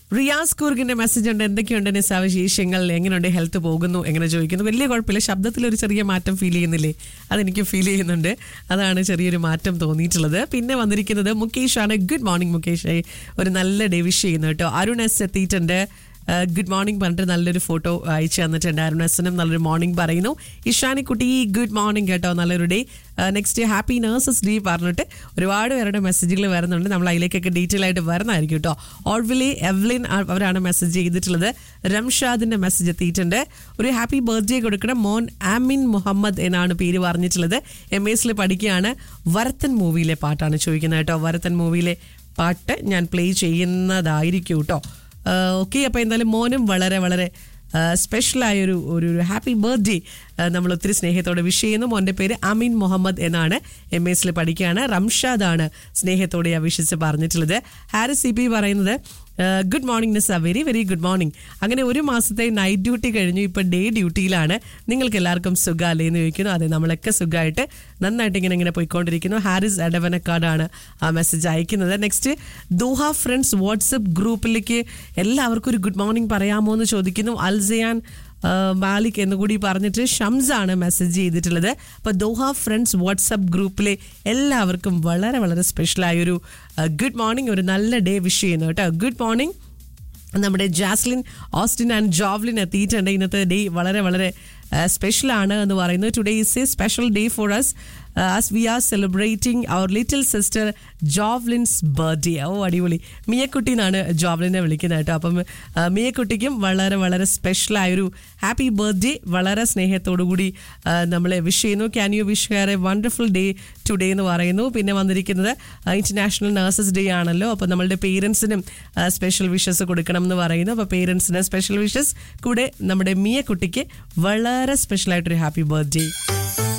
Riyas കൂർഗിന്റെ message ഉണ്ട് എന്തൊക്കെയുണ്ട് നിസാ വിശേഷങ്ങൾ എങ്ങനെയുണ്ട് ഹെൽത്ത് പോകുന്നു എങ്ങനെ ചോദിക്കുന്നു വലിയ കുഴപ്പമില്ല ശബ്ദത്തിൽ ഒരു ചെറിയ മാറ്റം ഫീൽ ചെയ്യുന്നില്ലേ അതെനിക്ക് ഫീൽ ചെയ്യുന്നുണ്ട് അതാണ് ചെറിയൊരു മാറ്റം തോന്നിയിട്ടുള്ളത് പിന്നെ വന്നിരിക്കുന്നത് മുകേഷ് ആണ് ഗുഡ് മോർണിംഗ് മുകേഷ് ഒരു നല്ല ഡേ വിഷ് ചെയ്യുന്നു കേട്ടോ അരുൺ എസ് എത്തിയിട്ടുണ്ട് ഗുഡ് മോർണിംഗ് പറഞ്ഞിട്ട് നല്ലൊരു ഫോട്ടോ അയച്ചു തന്നിട്ടുണ്ട് അരുണസിനും നല്ലൊരു മോർണിംഗ് പറയുന്നു ഇഷാനിക്കുട്ടി ഗുഡ് മോർണിംഗ് കേട്ടോ നല്ലൊരു day next happy nurses day പറഞ്ഞിട്ട് ഒരുപാട് പേരുടെ മെസ്സേജുകൾ വരുന്നുണ്ട് നമ്മൾ അതിലേക്കൊക്കെ ഡീറ്റെയിൽ ആയിട്ട് വരുന്നതായിരിക്കും കേട്ടോ ഓൾവിലി എവ്ലിൻ ആ- അവരാണ് മെസ്സേജ് ചെയ്തിട്ടുള്ളത് റംഷാദിന്റെ മെസ്സേജ് എത്തിയിട്ടുണ്ട് ഒരു ഹാപ്പി ബർത്ത്ഡേ കൊടുക്കണം മോൻ ആമിൻ മുഹമ്മദ് എന്നാണ് പേര് പറഞ്ഞിട്ടുള്ളത് എം എസിൽ പഠിക്കുകയാണ് വരത്തൻ മൂവിയിലെ പാട്ടാണ് ചോദിക്കുന്നത് കേട്ടോ വരത്തൻ മൂവിയിലെ പാട്ട് ഞാൻ പ്ലേ ചെയ്യുന്നതായിരിക്കും കേട്ടോ ഓക്കെ അപ്പോൾ എന്തായാലും മോനും വളരെ വളരെ സ്പെഷ്യലായ ഒരു ഒരു ഹാപ്പി ബർത്ത്ഡേ നമ്മൾ ഒത്തിരി സ്നേഹത്തോടെ വിഷ് ചെയ്യുന്നു മോൻ്റെ പേര് അമീൻ മുഹമ്മദ് എന്നാണ് എം എസിൽ പഠിക്കുകയാണ് റംഷാദാണ് സ്നേഹത്തോടെ ആ വിഷിച്ച് പറഞ്ഞിട്ടുള്ളത് ഹാരിസ് സി പി പറയുന്നത് good morning nice very very good morning അങ്ങനെ ഒരു മാസത്തെ നൈറ്റ് ഡ്യൂട്ടി കഴിഞ്ഞു ഇപ്പൊ ഡേ ഡ്യൂട്ടിയിലാണ് നിങ്ങൾക്ക് എല്ലാവർക്കും സുഖമല്ലേ എന്ന് ചോദിക്കുന്നു അതെ നമ്മളൊക്കെ സുഖമായിട്ട് നന്നായിട്ട് ഇങ്ങനെ ഇങ്ങനെ പോയിക്കൊണ്ടിരിക്കുന്നു ഹാരിസ് എടവനക്കാടാണ് ആ മെസ്സേജ് അയക്കുന്നത് നെക്സ്റ്റ് ദോഹ ഫ്രണ്ട്സ് വാട്സപ്പ് ഗ്രൂപ്പിലേക്ക് എല്ലാവർക്കും ഒരു ഗുഡ് മോർണിംഗ് പറയാമോ എന്ന് ചോദിക്കുന്നു അൽസയാൻ ആ, മാലിക് എന്നുകൂടി പറഞ്ഞിട്ട് ഷംസാണ് മെസ്സേജ് ചെയ്തിട്ടുള്ളത് അപ്പോൾ ദോഹ ഫ്രണ്ട്സ് വാട്സപ്പ് ഗ്രൂപ്പിലെ എല്ലാവർക്കും വളരെ വളരെ സ്പെഷ്യലായൊരു ഗുഡ് മോർണിംഗ് ഒരു നല്ല ഡേ വിഷ് ചെയ്യുന്നു കേട്ടോ ഗുഡ് മോർണിംഗ് നമ്മുടെ ജാസ്ലിൻ ഓസ്റ്റിൻ ആൻഡ് ജോവ്ലിൻ എത്തിയിട്ടുണ്ട് ഇന്നത്തെ ഡേ വളരെ വളരെ സ്പെഷ്യൽ ആണ് എന്ന് പറയുന്നു today is a special day for us as we are celebrating our little sister Jovlin's birthday ഓ അടിപൊളി മിയക്കുട്ടി എന്നാണ് ജോവ്ലിനെ വിളിക്കുന്നത് കേട്ടോ അപ്പം ആ, മിയക്കുട്ടിക്കും വളരെ വളരെ സ്പെഷ്യലായൊരു ഹാപ്പി ബർത്ത്ഡേ വളരെ സ്നേഹത്തോടു കൂടി ആ, നമ്മളെ വിഷ് ചെയ്യുന്നു can you wish her a wonderful day today എന്ന് പറയുന്നു പിന്നെ വന്നിരിക്കുന്നത് ഇന്റർനാഷണൽ നഴ്സസ് ഡേ ആണല്ലോ അപ്പോൾ നമ്മളുടെ പേരൻസിനും സ്പെഷ്യൽ വിഷസ് കൊടുക്കണം എന്ന് പറയുന്നു അപ്പോൾ പേരൻസിന് സ്പെഷ്യൽ വിഷസ് കൂടെ നമ്മുടെ മിയ കുട്ടിക്ക് വളരെ സ്പെഷ്യൽ ആയിട്ടൊരു ഹാപ്പി ബർത്ത്ഡേ